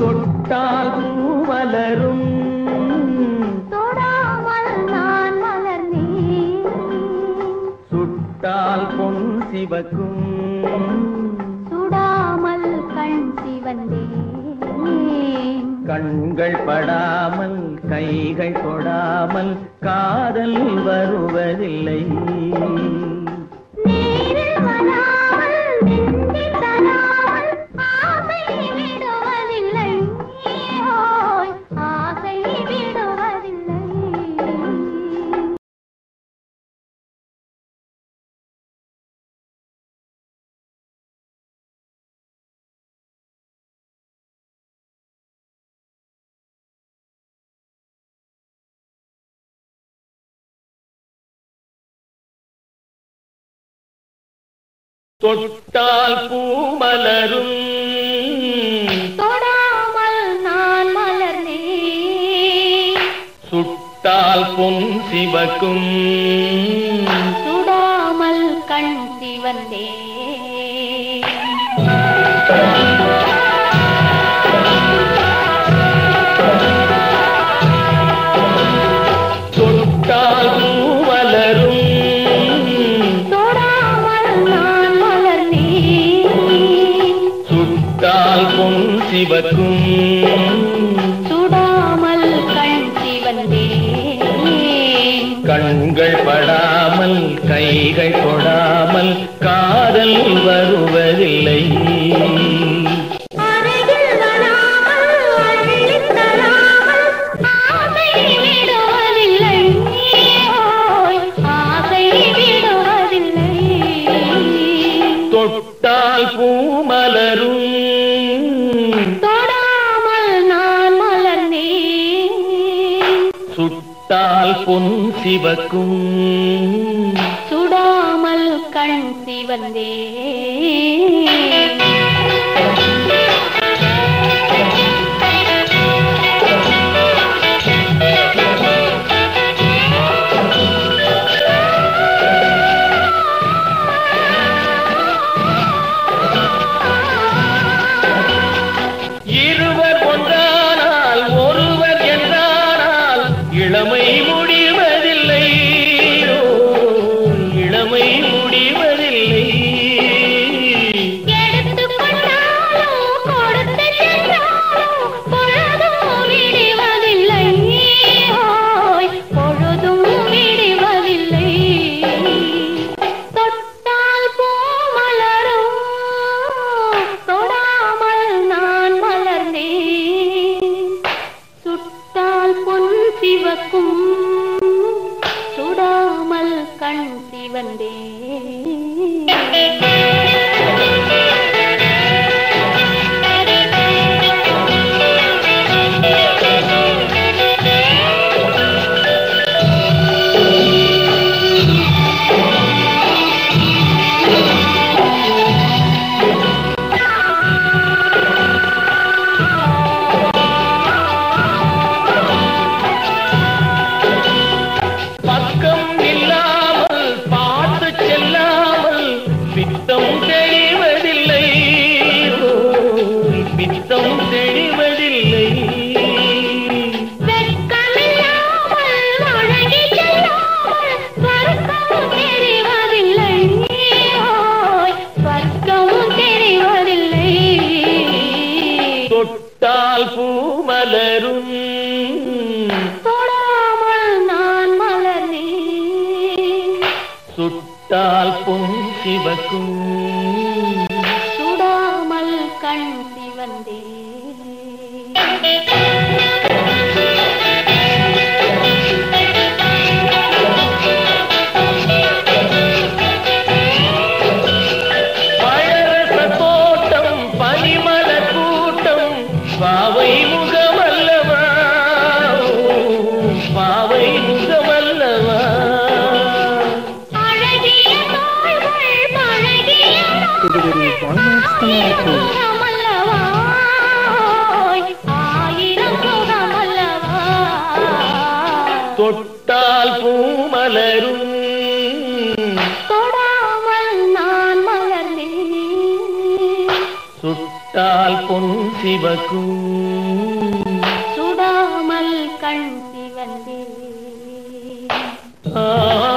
தொட்டால் பூமலரும் தொடாமல் நான் மலர்ந்தேன் சுட்டால் பொன் சிவக்கும் சுடாமல் கண் சிவந்தேன் கண்கள் படாமல் கைகள் தொடாமல் காதல் வருவதில்லை நேரில் வராமல் நெஞ்சில் தராமல் ஆசை விடுவதில்லை ஓய் ஆசை விடுவதில்லை தொட்டால் பூமலரும் தொடாமல் நான் மலர்ந்தேன் சுட்டால் பொன் சிவக்கும் சுடாமல் கண் சிவந்தேன் தொட்டால் பூமலரும் தொடாமல் நான் மலர்ந்தேன் சுட்டால் பொன் சிவக்கும் சுடாமல் கண் சிவந்தேன் கண்கள் படாமல் கைகள் தொடாமல் காதல் வருவதில்லை அருகில் வராமல் அள்ளித் தராமல் ஆசை விடுவதில்லை ஓய் ஆசை விடுவதில்லை தொட்டால் பூமலரும் தொடாமல் நான் மலர்ந்தேன் சுட்டால் பொன் சிவக்கும் சுடாமல் கண் சிவந்தேன் இருவர் ஒன்றானால் ஒருவர் என்றானால் இளமை முடிவதில்லை ஓ, இளமை முடிவதில்லை எடுத்துக் கொண்டாலும் கொடுத்து சென்றாலும் பொழுதும் விடுவதில்லை ஓய் பொழுதும் விடுவதில்லை தொட்டால் பூ மலரும் தொடாமல் நான் மலர்ந்தேன் சுட்டால் பொன் சிவக்கும் சுடாமல் கண் சிவந்தேன் பக்கம் இல்லாமல் பார்த்து செல்லாமல் பித்தம் தெளிவதில்லை ஓ, பித்தம் தெளிவதில்லை வெட்கமில்லாமல் வழங்கிச் செல்லாமல் ஸ்வர்க்கம் தெரிவதில்லை. ஓய், ஸ்வர்க்கம் தெரிவதில்லை. தொட்டால் பூமலரும் தொடாமல் நான் மலர்ந்தேன். சுட்டால் பொன் சிவக்கும் சுடாமல் கண் சிவந்தேன் பழரச தோட்டம் பனிமல கூட்டம் பாவை முகமல்லவா பாவை முகமல்லவா அழகிய தோள்கள் பழகிய முகமல்லவா ஆயிரம் முகமல்லவா தொட்டால் பூமலரும் தொடாமல் நான் மலர்ந்தேன் சுட்ட சுட்டால் பொன் சிவக்கும் சுடாமல் கண் சிவந்தே ஆ